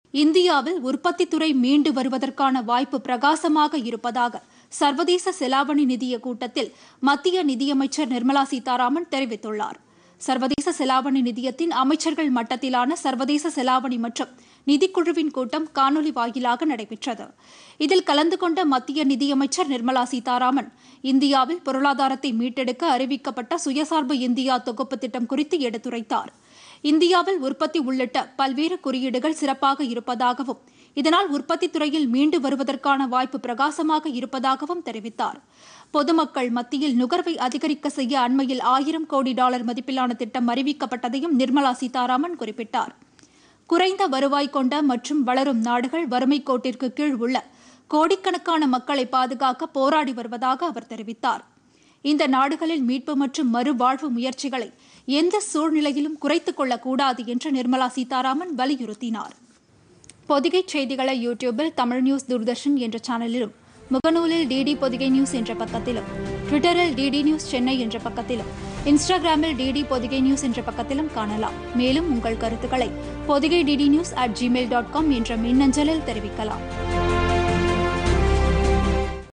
இந்தியாவில் உற்பத்தித்துறை மீண்டு வருவதற்கான வாய்ப்பு பிரகாசமாக இருப்பதாக சர்வதேச செலாவணி நிதிய கூட்டத்தில் மத்திய நிதியமைச்சர் நிர்மலா சீதாராமன் தெரிவித்துள்ளார் சர்வதேச செலாவணி நிதியத்தின் அமைச்சர்கள் மட்டத்திலான சர்வதேச செலாவணி மற்றும் நிதிக்குழுவின் கூட்டம் காணொலி வாயிலாக நடைபெற்றது இதில் கலந்து கொண்ட மத்திய நிதியமைச்சர் நிர்மலா சீதாராமன் இந்தியாவில் பொருளாதாரத்தை மீட்டெடுக்க அறிவிக்கப்பட்ட சுயசார்பு இந்தியா தொகுப்பு திட்டம் குறித்து எடுத்துரைத்தார் இந்தியாவில் உற்பத்தி உள்ளிட்ட பல்வேறு குறியீடுகள் சிறப்பாக இருப்பதாகவும் இதனால் உற்பத்தித் துறையில் மீண்டு வருவதற்கான வாய்ப்பு பிரகாசமாக இருப்பதாகவும் தெரிவித்தார் பொதுமக்கள் மத்தியில் நுகர்வை அதிகரிக்க செய்ய அண்மையில் ஆயிரம் கோடி டாலர் மதிப்பிலான திட்டம் அறிவிக்கப்பட்டதையும் நிர்மலா சீதாராமன் குறிப்பிட்டார் குறைந்த வருவாய் கொண்ட மற்றும் வளரும் நாடுகள் வறுமை கோட்டிற்கு கீழ் உள்ள கோடிக்கணக்கான மக்களை பாதுகாக்க போராடி வருவதாக அவர் தெரிவித்தார் இந்த நாடுகளில் மீட்பு மற்றும் மறுவாழ்வு முயற்சிகளை எந்த சூழ்நிலையிலும் குறைத்துக் கொள்ளக்கூடாது என்று நிர்மலா சீதாராமன் வலியுறுத்தினார் பொதிகை செய்திகளை யூடியூபில் தமிழ் நியூஸ் தூர்தர்ஷன் என்ற சேனலிலும் முகநூலில் டிடி பொதிகை நியூஸ் என்ற பக்கத்திலும் ட்விட்டரில் டிடி நியூஸ் சென்னை என்ற பக்கத்திலும் இன்ஸ்டாகிராமில் டிடி பொதிகை நியூஸ் என்ற பக்கத்திலும் காணலாம் மேலும் உங்கள் கருத்துக்களை Podhigai DD news at Gmail dot com என்ற மின்னஞ்சலில் தெரிவிக்கலாம்